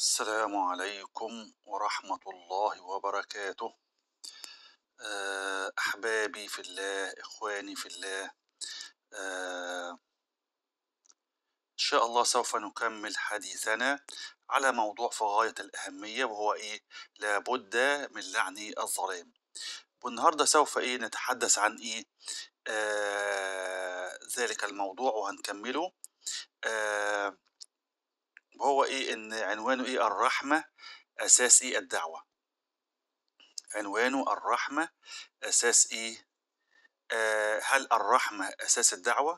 السلام عليكم ورحمة الله وبركاته آه، أحبابي في الله إخواني في الله آه، إن شاء الله سوف نكمل حديثنا على موضوع في غاية الأهمية وهو إيه لابد من لعن الظلام والنهاردة سوف إيه نتحدث عن إيه آه، ذلك الموضوع وهنكمله آه، وهو إيه إن عنوانه إيه الرحمة أساس إيه الدعوة عنوانه الرحمة أساس إيه آه هل الرحمة أساس الدعوة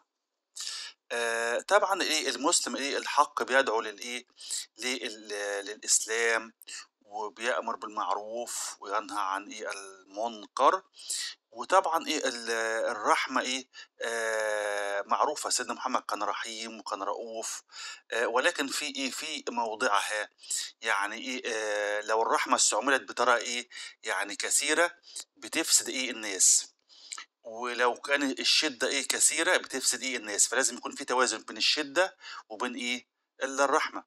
آه طبعا إيه المسلم إيه الحق بيدعو للإيه لل- للإسلام وبيأمر بالمعروف وينهى عن إيه المنكر وطبعا إيه ال- الرحمة إيه آه معروفة سيدنا محمد كان رحيم وكان رؤوف آه ولكن في إيه في موضعها يعني إيه آه لو الرحمة استعملت بطريقة إيه يعني كثيرة بتفسد إيه الناس ولو كان الشدة إيه كثيرة بتفسد إيه الناس فلازم يكون في توازن بين الشدة وبين إيه إلا الرحمة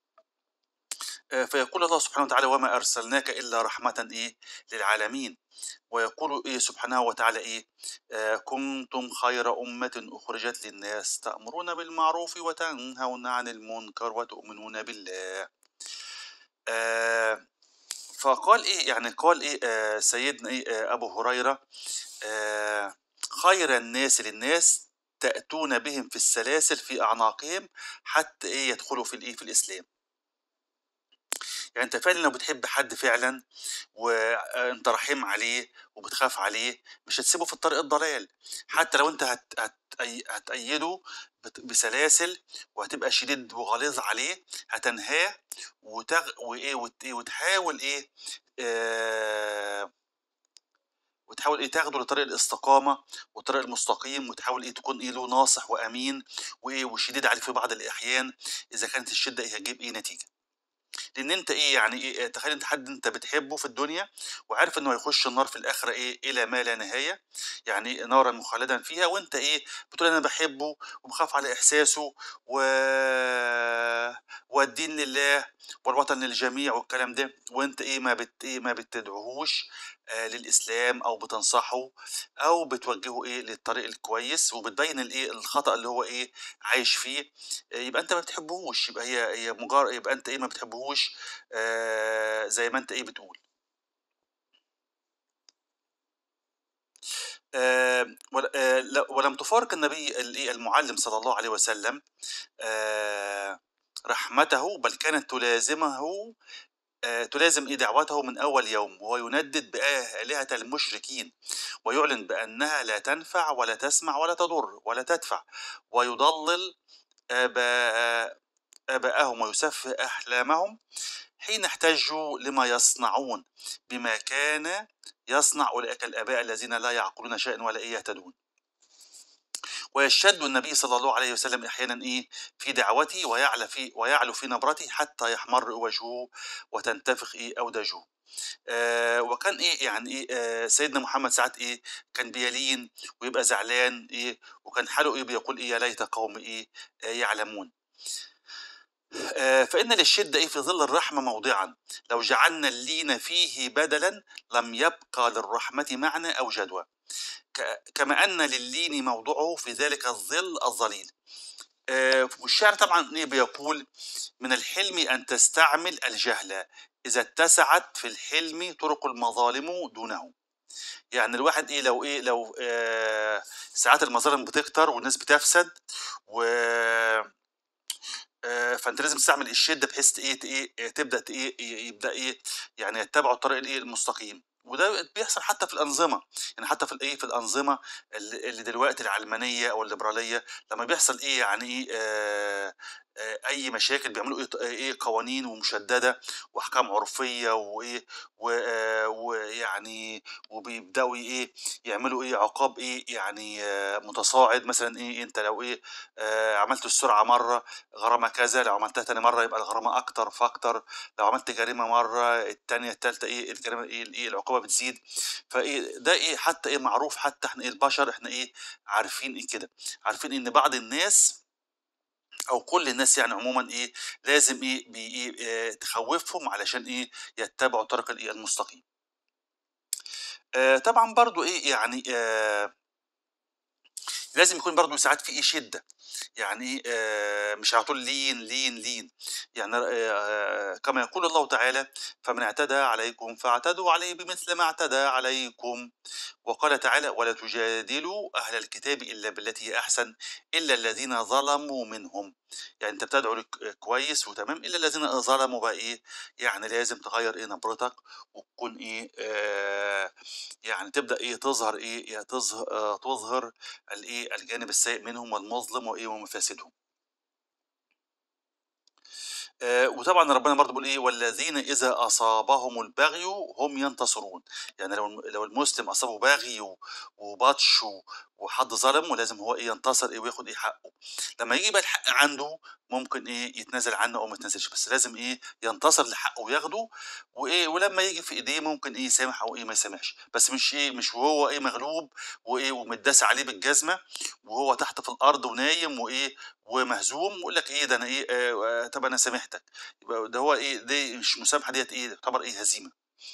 آه، فيقول الله سبحانه وتعالى وما أرسلناك إلا رحمة إيه للعالمين ويقول إيه سبحانه وتعالى إيه آه، كنتم خير أمة أخرجت للناس تأمرون بالمعروف وتنهون عن المنكر وتؤمنون بالله آه، فقال إيه يعني قال إيه آه، سيدنا إيه آه، أبو هريرة آه، خير الناس للناس تأتون بهم في السلاسل في أعناقهم حتى إيه يدخلوا في الإيه في الإسلام يعني أنت فعلا لو بتحب حد فعلا وأنت رحيم عليه وبتخاف عليه مش هتسيبه في الطريق الضلال حتى لو أنت هت... هت... هتأيده بت- بسلاسل وهتبقى شديد وغليظ عليه هتنهاه وتغ... وإيه وت... إيه وتحاول إيه آه... وتحاول ايه تاخده لطريق الاستقامه والطريق المستقيم وتحاول ايه تكون ايه له ناصح وامين وايه وشديد عليه في بعض الاحيان اذا كانت الشده ايه هتجيب ايه نتيجه لان انت ايه يعني ايه تخيل انت حد انت بتحبه في الدنيا وعارف انه هيخش النار في الاخره ايه الى ما لا نهايه يعني نارا مخلدا فيها وانت ايه بتقول انا بحبه وبخاف على احساسه و والدين لله والوطن للجميع والكلام ده وانت ايه ما بت ايه ما بتدعوهوش آه للاسلام او بتنصحه او بتوجهه ايه للطريق الكويس وبتبين الايه الخطا اللي هو ايه عايش فيه آه، يبقى انت ما بتحبهوش يبقى هي هي مجرد يبقى انت ايه ما بتحبهوش آه زي ما انت ايه بتقول آه ول- آه ل- ولم تفارق النبي الإيه المعلم صلى الله عليه وسلم آه رحمته بل كانت تلازمه آه تلازم إيه دعوته من أول يوم وهو يندد بآلهة المشركين ويعلن بأنها لا تنفع ولا تسمع ولا تضر ولا تدفع ويضلل آباء آباءهم ويسفه أحلامهم حين احتجوا لما يصنعون بما كان يصنع أولئك الآباء الذين لا يعقلون شيئا ولا إيه يهتدون ويشد النبي صلى الله عليه وسلم أحيانا إيه في دعوته ويعلى في ويعلو في نبرته حتى يحمر وجهه وتنتفخ إيه أوداجه آه وكان إيه يعني إيه آه سيدنا محمد ساعات إيه كان بيلين ويبقى زعلان إيه وكان حاله إيه بيقول إيه يا ليت قوم إيه آه يعلمون آه، فإن للشدة إيه في ظل الرحمة موضعا لو جعلنا اللين فيه بدلا لم يبقى للرحمة معنى أو جدوى ك- كما أن للين موضعه في ذلك الظل الظليل آه، والشعر طبعا إيه بيقول من الحلم أن تستعمل الجهل إذا اتسعت في الحلم طرق المظالم دونه يعني الواحد ايه لو ايه لو آه ساعات المظالم بتكتر والناس بتفسد و آه، فانت لازم تستعمل الشده بحيث ايه ت- ايه آه، تبدا ت- ايه ي- يبدا ايه يعني يتبعوا الطريق الايه المستقيم وده بيحصل حتى في الانظمه يعني حتى في الايه في الانظمه اللي اللي دلوقتي العلمانيه او الليبراليه لما بيحصل ايه يعني ايه آه آه اي مشاكل بيعملوا ايه ايه قوانين ومشدده واحكام عرفيه وايه و- آه، ويعني وبيبداوا ايه يعملوا ايه عقاب ايه يعني آه، متصاعد مثلا ايه انت لو ايه آه، عملت السرعه مره غرامة كذا لو عملتها تاني مرة يبقى الغرامة أكتر فأكتر لو عملت جريمة مرة التانية التالتة إيه الجريمة إيه, إيه العقوبة بتزيد فإيه ده إيه حتى إيه معروف حتى إحنا إيه البشر إحنا إيه عارفين إيه كده عارفين إن بعض الناس أو كل الناس يعني عمومًا إيه، لازم إيه، بي إيه، آآ تخوّفهم علشان إيه، يتّبعوا الطريق الإيه، المستقيم. آآ طبعًا برضه إيه، يعني آآ لازم يكون برضه ساعات في إيه، شِدّة. يعني إيه آآ مش على طول لين، لين، لين. يعني آآ كما يقول الله تعالى: "فمن اعتدى عليكم فاعتدوا عليه بمثل ما اعتدى عليكم." وقال تعالى: "ولا تجادلوا أهل الكتاب إلا بالتي هي أحسن إلا الذين ظلموا منهم." يعني أنت بتدعو لك كويس وتمام، إلا الذين ظلموا بقى إيه، يعني لازم تغيّر إيه، نبرتك وتكون إيه، آآ يعني تبدأ إيه، تظهر إيه، ي تظه آآ تظهر الإيه، الجانب السيء منهم والمظلم وإيه، ومفاسدهم. آآ وطبعًا ربنا برضه بيقول إيه: "والذين إذا أصابهم البغي هم ينتصرون." يعني لو الم لو المسلم أصابه بغي و وبطش و وحد ظلمه لازم هو إيه، ينتصر إيه، وياخد إيه، حقه. لمّا ييجي بقى الحق عنده ممكن إيه، يتنازل عنه أو ما يتنازلش، بس لازم إيه، ينتصر لحقه وياخده وإيه، ولمّا ييجي في إيديه ممكن إيه، يسامح أو إيه، ما يسامحش، بس مش إيه، مش وهو إيه، مغلوب وإيه، ومتداس عليه بالجزمة وهو تحت في الأرض ونايم وإيه، ومهزوم ويقول لك إيه، ده أنا إيه، آآ طَب أنا سامحتك. يبقى ده هو إيه، دي مش مسامحة ديّة إيه، تعتبر إيه، هزيمة.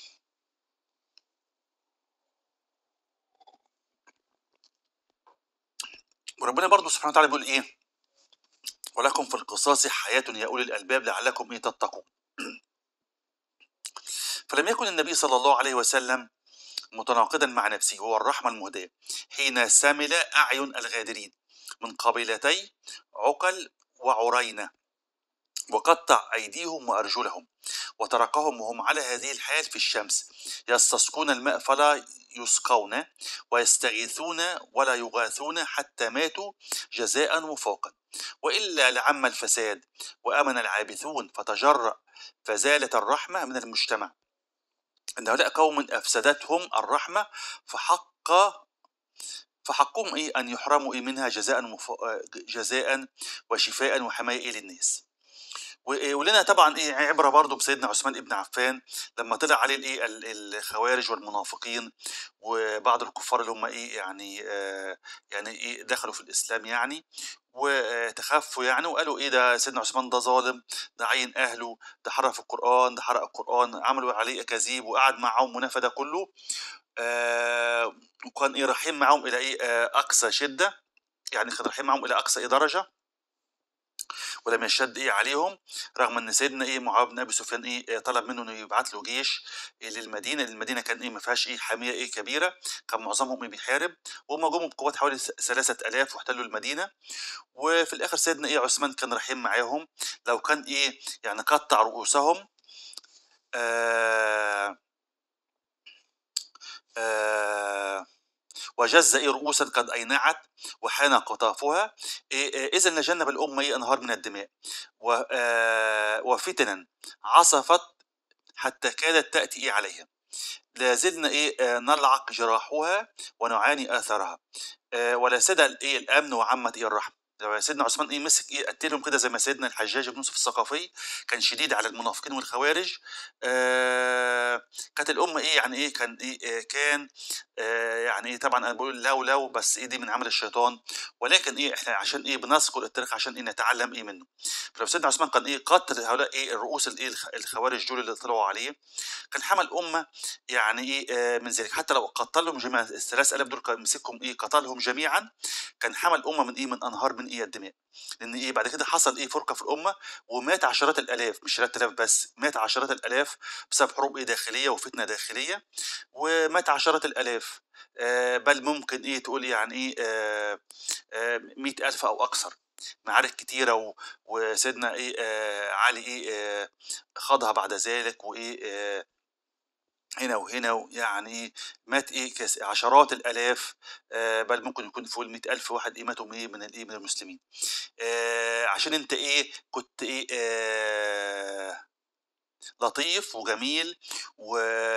وربنا برضه سبحانه وتعالى بيقول إيه: "ولكم في القصاص حياة يا أولي الألباب لعلكم إيه، تتقون." فلم يكن النبي صلى الله عليه وسلم متناقضًا مع نفسه، هو الرحمة المهداة، حين سَمِل أعين الغادرين من قبيلتي عُقَل وعُرينة، وقطّع أيديهم وأرجلهم، وتركهم وهم على هذه الحال في الشمس، يستسقون الماء فلا يسقون، ويستغيثون ولا يغاثون حتى ماتوا جزاء وفاقًا. وإلا لعم الفساد، وآمن العابثون، فتجرأ فزالت الرحمة من المجتمع. إن هؤلاء قوم أفسدتهم الرحمة فحق فحقهم إيه، أن يحرموا إيه، منها جزاء وف جزاء وشفاء وحماية إيه، للناس. و ولنا طبعًا إيه، عبرة برضه بسيدنا عثمان بن عفان لمّا طلع عليه الإيه، ال الخوارج والمنافقين وبعض الكفار اللي هم إيه، يعني آآ يعني إيه، دخلوا في الإسلام يعني وتخفّوا يعني وقالوا إيه ده سيدنا عثمان ده ظالم، ده عيّن أهله، ده حرّف القرآن، ده حرق القرآن، عملوا عليه أكاذيب وقعد معاهم ونفى ده كُلّه. آآ وكان إيه، رحيم معاهم إلى إيه، آآ أقصى شِدّة، يعني كان رحيم معاهم إلى أقصى إيه، درجة. ولم يشتد إيه عليهم، رغم إن سيدنا إيه، معاوية بن أبي سفيان إيه، طلب منه إنه يبعت له جيش للمدينة، لأن المدينة كان إيه، ما فيهاش إيه، حامية إيه، كبيرة، كان معظمهم إيه، بيحارب، وهُم جُم بقوات حوالي س 3000 واحتلوا المدينة، وفي الآخر سيدنا إيه، عثمان كان رحيم معاهم، لو كان إيه، يعني قطّع رؤوسهم آآ آآ وجز إيه، رؤوسًا قد أينعت وحان قطافها، آآ إذًا لجنب الأمة إيه، أنهار من الدماء، و آآ وفتنًا عصفت حتى كادت تأتي إيه، عليهم. لا زلنا إيه، آآ نلعق جراحها ونعاني آثارها، آآ ولا سَدَ الإيه، الأمن وعمّت إيه، الرحمة. لما سيدنا عثمان إيه، مسك إيه، قتّلهم كده زي ما سيدنا الحجاج بن يوسف الثقفي كان شديد على المنافقين والخوارج، آآ كانت الأمة إيه، يعني إيه، كان إيه، آآ كان آآ يعني إيه، طبعًا أنا باقول لو، لو بس إيه، دي من عمل الشيطان، ولكن إيه، إحنا عشان إيه، بنذكر التاريخ عشان إيه، نتعلم إيه منه. فلو سيدنا عثمان كان إيه، قتّل هؤلاء إيه، الرؤوس الإيه، الخ الخوارج دول اللي طلعوا عليه، كان حمى الأمة يعني إيه، آآ من ذلك، حتى لو قتّلهم جميعًا ال3000 دول كان مسكهم إيه، قتلهم جميعًا، كان حمى الأمة من إيه، من أنهار من إيه، الدماء. لأن إيه، بعد كده حصل إيه، فرقة في الأمة ومات عشرات الآلاف مش 3000 بس، مات عشرات الآلاف بسبب حروب إيه، داخلية وفتنة داخلية، ومات عشرات الآلاف، آآ بل ممكن إيه، تقول يعني إيه، آآ آآ 100.000 أو أكثر. معارك كتيرة و وسيدنا إيه، آآ علي إيه، آآ خاضها بعد ذلك وإيه، آآ هنا وهنا ويعني إيه، مات إيه، كاس عشرات الآلاف آآ بل ممكن يكون فوق ال100.000 واحد إيه، ماتوا إيه، من الإيه، من المسلمين. آآ عشان أنت إيه، كنت إيه، آآ لطيف وجميل و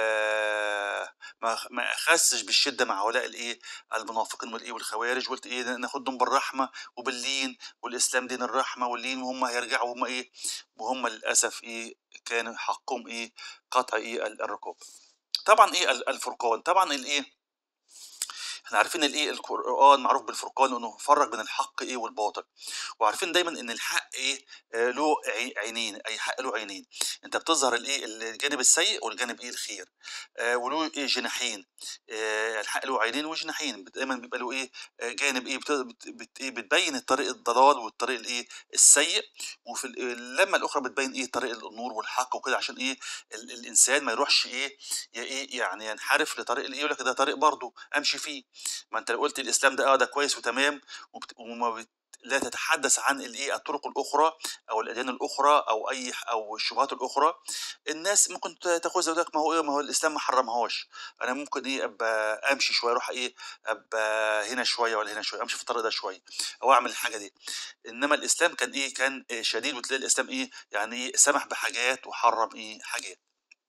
ما خ ما أخَسّش بالشدة مع هؤلاء الإيه، المنافقين والإيه، والخوارج، وقُلت إيه، ناخدهم بالرحمة وباللين، والإسلام دين الرحمة واللين، وهُم هيرجعوا وهُم إيه، وهُم للأسف إيه، كان حقهم إيه، قطع إيه، ال الرقاب. طبعًا إيه، ال الفرقان، طبعًا الإيه إحنا عارفين الإيه القرآن معروف بالفرقان إنه فرّق بين الحق إيه والباطل، وعارفين دايمًا إن الحق إيه آآ له عي عينين، أي حق له عينين، أنت بتظهر الإيه الجانب السيء والجانب إيه الخير، آآ وله إيه جناحين، آآ الحق له عينين وجناحين، ب دايمًا بيبقى له إيه آآ جانب إيه بت بت بت إيه بتبيّن الطريق الضلال والطريق الإيه السيء، وفي ال اللمة الأخرى بتبيّن إيه طريق النور والحق وكده عشان إيه ال الإنسان ما يروحش إيه ي إيه يعني ينحرف لطريق الإيه يقول لك ده طريق برضه أمشي فيه، ما أنت لو قُلت الإسلام ده آه ده كويس وتمام وبت وما بت لا تتحدث عن الإيه الطرق الأخرى أو الأديان الأخرى أو أي ح أو الشبهات الأخرى، الناس ممكن ت تاخذها وتقول لك ما هو إيه ما هو الإسلام ما حرمهاش، أنا ممكن إيه أبقى أمشي شوية أروح إيه أبقى هنا شوية والّا هنا شوية، أمشي في الطريق ده شوية أو أعمل الحاجة دي، إنما الإسلام كان إيه كان آآ شديد وتلاقي الإسلام إيه يعني إيه سمح بحاجات وحرّم إيه حاجات.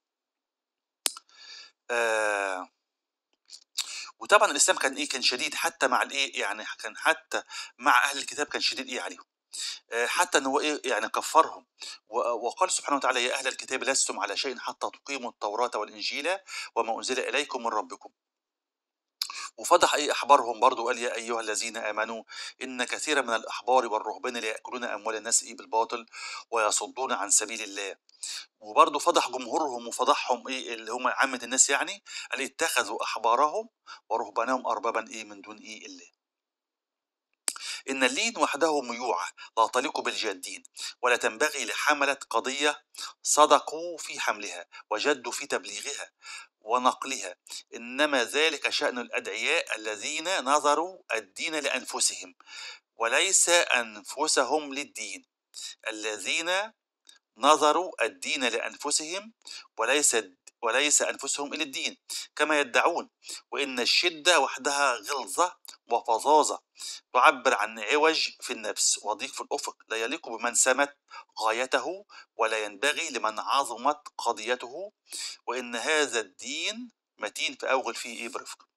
آآ وطبعًا الإسلام كان إيه كان شديد حتى مع الإيه يعني كان حتى مع أهل الكتاب كان شديد إيه عليهم، آآ حتى إن هو إيه يعني كفّرهم و وقال سبحانه وتعالى: "يا أهل الكتاب لستم على شيء حتى تقيموا التوراة والإنجيل وما أنزل إليكم من ربكم." وفضح إيه أحبارهم برضه وقال: "يا أيها الذين آمنوا إن كثيرًا من الأحبار والرهبان ليأكلون أموال الناس إيه بالباطل ويصدون عن سبيل الله." وبرضه فضح جمهورهم وفضحهم إيه اللي هم عامة الناس يعني، قال: "اتخذوا أحبارهم ورهبانهم أربابًا إيه من دون إيه الله." إن اللين وحده ميوعة لا تليق بالجادين ولا تنبغي لحملة قضية صدقوا في حملها وجدوا في تبليغها ونقلها إنما ذلك شأن الأدعياء الذين نظروا الدين لأنفسهم وليس أنفسهم للدين الذين نظروا الدين لأنفسهم وليس الد- وليس أنفسهم إلى الدين كما يدعون وإن الشدة وحدها غلظة وفظاظة تعبر عن عوج في النفس وضيق في الأفق لا يليق بمن سمت غايته ولا ينبغي لمن عظمت قضيته وإن هذا الدين متين فأوغل فيه إيه برفق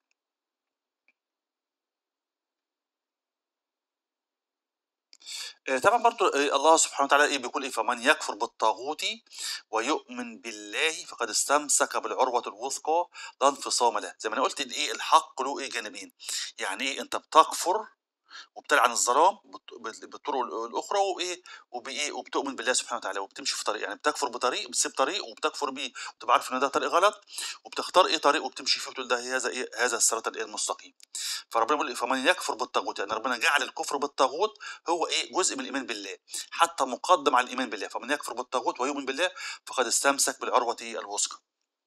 آه، طبعا برضو آه، الله سبحانه وتعالى ايه بيقول ايه فمن يكفر بالطاغوت ويؤمن بالله فقد استمسك بالعروة الوثقى لا انفصام له زي ما انا قلت الايه الحق له ايه جانبين يعني ايه انت بتكفر وبتلعن الظلام بالط- بال- بالطرق ال- الاخرى وايه وبايه وبتؤمن بالله سبحانه وتعالى وبتمشي في طريق يعني بتكفر بطريق بتسيب طريق وبتكفر بيه وتبقى عارف ان ده طريق غلط وبتختار ايه طريق وبتمشي فيه وتقول ده هذا ايه هذا الصراط الايه المستقيم فربنا بيقول إيه؟ فمن يكفر بالطاغوت يعني ربنا جعل الكفر بالطاغوت هو ايه جزء من الايمان بالله حتى مقدم على الايمان بالله فمن يكفر بالطاغوت ويؤمن بالله فقد استمسك بالعروه إيه الوثقى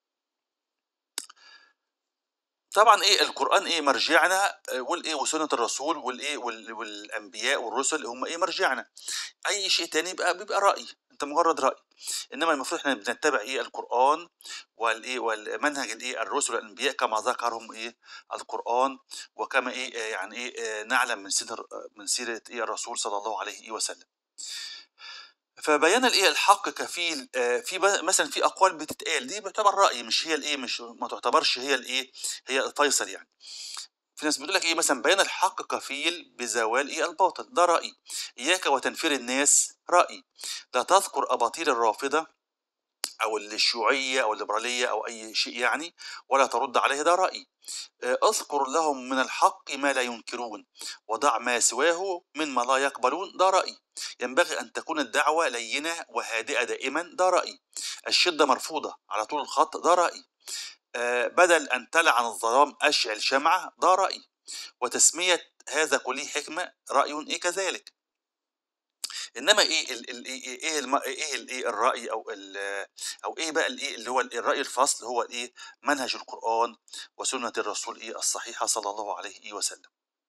طبعا ايه القران ايه مرجعنا آه، والايه وسنه الرسول والايه وال- والانبياء والرسل هم ايه مرجعنا اي شيء تاني يبقى بيبقى راي انت مجرد راي انما المفروض احنا بنتبع ايه القران والايه والمنهج الايه الرسل والانبياء كما ذكرهم ايه القران وكما ايه آه، يعني ايه آه، نعلم من سيره من سيره ايه الرسول صلى الله عليه وسلم فبيان الايه الحق كفيل آه، في ب- مثلا في اقوال بتتقال دي بتعتبر راي مش هي الايه مش ما تعتبرش هي الايه هي الفيصل يعني في ناس بتقول لك ايه مثلا بيان الحق كفيل بزوال ايه الباطل ده راي اياك وتنفير الناس راي لا تذكر اباطيل الرافضه او الشيوعيه او الليبراليه او اي شيء يعني ولا ترد عليه ده راي آه، اذكر لهم من الحق ما لا ينكرون وضع ما سواه مما لا يقبلون ده رأي ينبغي أن تكون الدعوة لينة وهادئة دائما ده رأي الشدة مرفوضة على طول الخط ده رأي آه، بدل أن تلعن الظلام أشعل شمعة ده رأي وتسمية هذا كله حكمة رأي إيه كذلك انما ايه ال ال ايه ايه الم- ايه ال- ايه الراي او ال او ايه بقى الايه اللي هو الراي الفصل هو الايه منهج القران وسنه الرسول ايه الصحيحه صلى الله عليه وسلم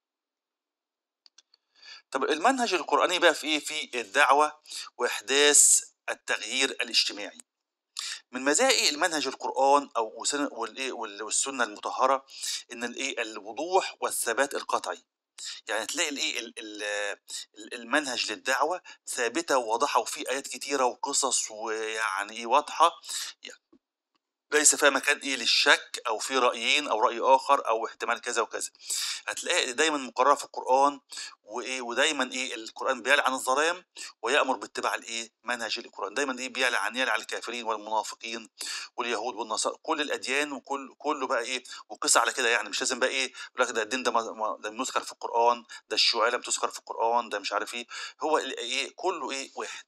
طب المنهج القرآني بقى في ايه في الدعوة وإحداث التغيير الاجتماعي من مزايا المنهج القرآن أو وسن- والإيه وال- والسنة المطهرة إن الإيه الوضوح والثبات القطعي يعني تلاقي الإيه ال- ال- ال- المنهج للدعوة ثابتة وواضحة وفي آيات كتيرة وقصص ويعني إيه واضحة ليس فيها مكان ايه للشك او في رايين او راي اخر او احتمال كذا وكذا هتلاقي دايما مقرره في القران وايه ودايما ايه القران بيعلى عن الظلام ويامر باتباع الايه منهج القران دايما ايه بيعلى عن يعلى على الكافرين والمنافقين واليهود والنصارى كل الاديان وكل كله بقى ايه وقص على كده يعني مش لازم بقى ايه يقول لك ده الدين ده ما- ما- ده مذكر في القران ده الشعيره بتذكر في القران ده مش عارف ايه هو ال- ايه كله ايه واحد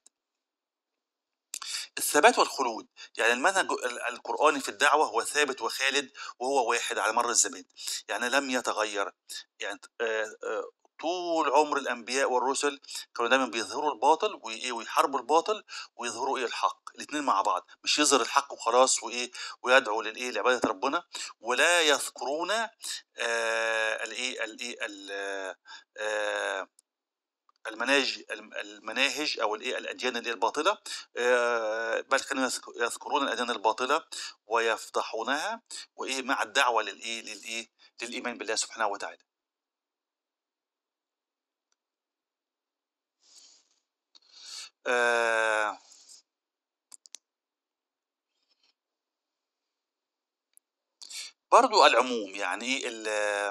الثبات والخلود يعني المنهج ال- القرآني في الدعوة هو ثابت وخالد وهو واحد على مر الزمان يعني لم يتغير يعني آه، آه، طول عمر الأنبياء والرسل كانوا دايما بيظهروا الباطل وإيه ويحاربوا الباطل ويظهروا إيه الحق الاتنين مع بعض مش يظهر الحق وخلاص وإيه ويدعو للإيه لعبادة ربنا ولا يذكرون آه الإيه الإيه ال- آه المناهج المناهج او الايه الاديان اللي هي الباطله آه، بل كانوا يذك- يذكرون الاديان الباطله ويفضحونها وايه مع الدعوه للايه للايه للايمان بالله سبحانه وتعالى آه، برضو العموم يعني ايه ال-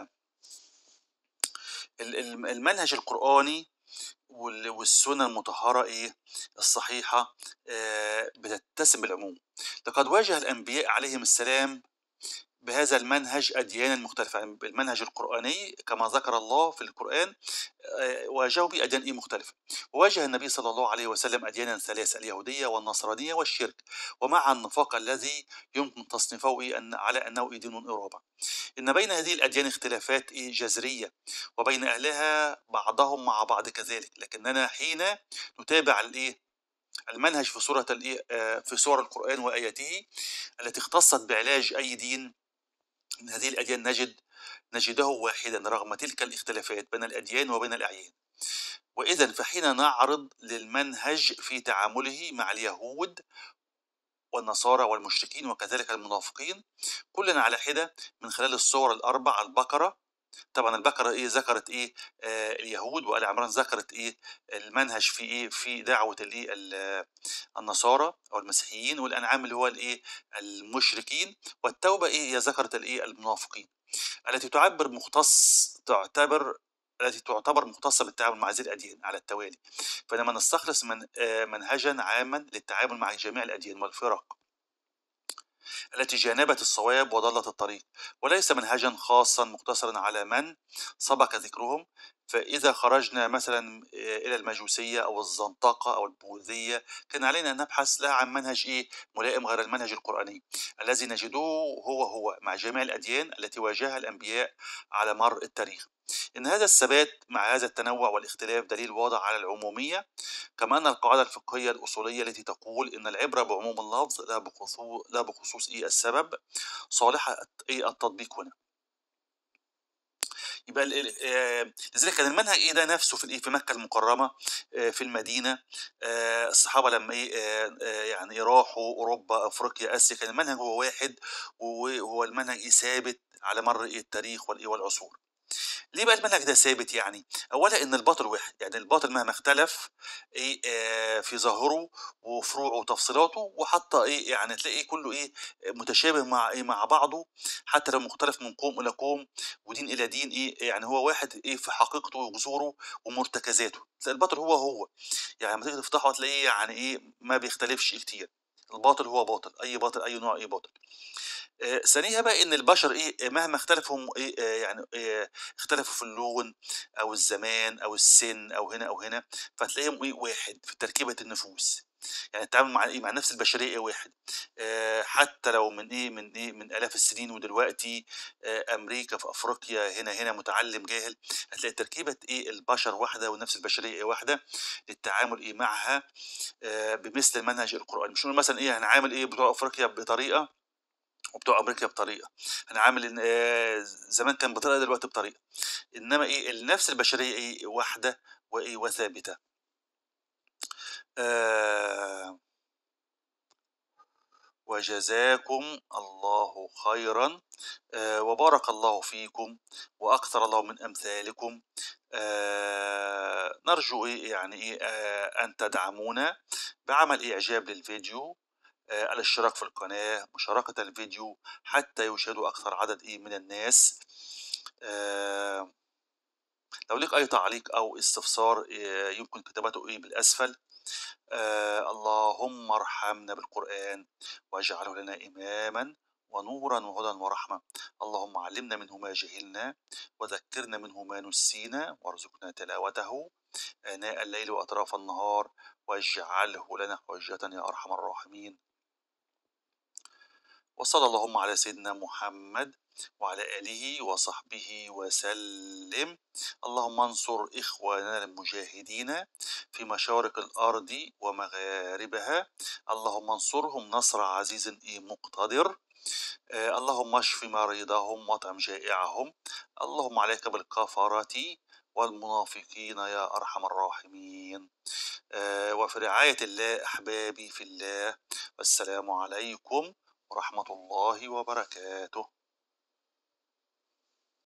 ال- ال- المنهج القرآني وال- والسنة المطهرة إيه الصحيحة آه، بتتسم بالعموم لقد واجه الأنبياء عليهم السلام بهذا المنهج أديانا مختلفة يعني بالمنهج القرآني كما ذكر الله في القرآن آه، واجهوا بأديان إيه مختلفة وواجه النبي صلى الله عليه وسلم أديانا ثلاثة اليهودية والنصرانية والشرك ومع النفاق الذي يمكن تصنيفه إيه أن على أنه إيه دين رابع إن بين هذه الأديان اختلافات إيه جذرية وبين أهلها بعضهم مع بعض كذلك لكننا حين نتابع الإيه المنهج في سورة الإيه آه، في سور القرآن وآياته التي اختصت بعلاج أي دين من هذه الأديان نجد نجده واحدا رغم تلك الاختلافات بين الأديان وبين الأعيان وإذا فحين نعرض للمنهج في تعامله مع اليهود والنصارى والمشركين وكذلك المنافقين كلنا على حدة من خلال الصور الأربع البقرة طبعا البقرة إيه ذكرت إيه آه اليهود وآل عمران ذكرت إيه المنهج في إيه في دعوة الإيه ال- النصارى أو المسيحيين والأنعام اللي هو الإيه المشركين والتوبة إيه هي ذكرت الإيه المنافقين التي تعبر مختص تعتبر التي تعتبر مختصة بالتعامل مع هذه الأديان على التوالي فإنما نستخلص من آه، منهجا عاما للتعامل مع جميع الأديان والفرق التي جانبت الصواب وضلت الطريق وليس منهجا خاصا مقتصرا على من سبق ذكرهم فإذا خرجنا مثلا آه، إلى المجوسية أو الزنطقة أو البوذية كان علينا أن نبحث لها عن منهج إيه ملائم غير المنهج القرآني الذي نجده هو هو مع جميع الأديان التي واجهها الأنبياء على مر التاريخ إن هذا الثبات مع هذا التنوع والاختلاف دليل واضح على العمومية كما أن القاعدة الفقهية الأصولية التي تقول إن العبرة بعموم اللفظ لا بخصوص لا بخصوص إيه السبب صالحة إيه التطبيق هنا يبقى ال- ال- آه، لذلك كان المنهج ايه ده نفسه في الايه في مكه المكرمه آه، في المدينه آه، الصحابه لما ايه آه، آه، يعني راحوا اوروبا افريقيا اسيا كان المنهج هو واحد وهو المنهج إيه ثابت على مر إيه التاريخ والايه والعصور ليه بقى المنهج ده ثابت يعني؟ اولا ان الباطل واحد يعني الباطل مهما اختلف ايه آه في ظاهره وفروعه وتفصيلاته وحتى ايه يعني تلاقي كله ايه متشابه مع ايه مع بعضه حتى لو مختلف من قوم الى قوم ودين الى دين ايه يعني هو واحد ايه في حقيقته وجذوره ومرتكزاته تلاقي الباطل هو هو يعني لما تيجي تفتحه هتلاقيه يعني ايه ما بيختلفش كتير الباطل هو باطل اي باطل اي نوع اي باطل آه، ثانيها بقى ان البشر ايه مهما اختلفوا هم ايه آه، يعني إيه اختلفوا في اللون او الزمان او السن او هنا او هنا فتلاقيهم ايه واحد في تركيبه النفوس يعني التعامل مع ايه مع النفس البشريه ايه واحد آه، حتى لو من ايه من ايه من الاف السنين ودلوقتي آه، امريكا في افريقيا هنا هنا متعلم جاهل هتلاقي تركيبه ايه البشر واحده والنفس البشريه ايه واحده للتعامل ايه معها آه، بمثل المنهج القراني مش نقول مثلا ايه هنعامل ايه بتوع افريقيا بطريقه وبتوع امريكا بطريقه هنعامل إن- آه، زمان كان بطريقه دلوقتي بطريقه انما ايه النفس البشريه ايه واحده وايه وثابته آه وجزاكم الله خيرا آه وبارك الله فيكم واكثر الله من امثالكم آه نرجو إيه يعني إيه آه ان تدعمونا بعمل اعجاب للفيديو آآ الاشتراك في القناة، مشاركة الفيديو حتى يشاهده أكثر عدد إيه من الناس. آآ لو ليك أي تعليق أو استفسار آآ يمكن كتابته إيه بالأسفل. آآ اللهم ارحمنا بالقرآن واجعله لنا إمامًا ونورًا وهدى ورحمة. اللهم علمنا منه ما جهلنا وذكرنا منه ما نسينا وارزقنا تلاوته آناء الليل وأطراف النهار واجعله لنا حجة يا أرحم الراحمين. وصلى اللهم على سيدنا محمد وعلى آله وصحبه وسلم. اللهم انصر إخواننا المجاهدين في مشارق الأرض ومغاربها. اللهم انصرهم نصر عزيز إيه مقتدر. آآ اللهم اشف مريضهم واطعم جائعهم. اللهم عليك بالكفرة والمنافقين يا أرحم الراحمين. آآ وفي رعاية الله أحبابي في الله، والسلام عليكم ورحمة الله وبركاته.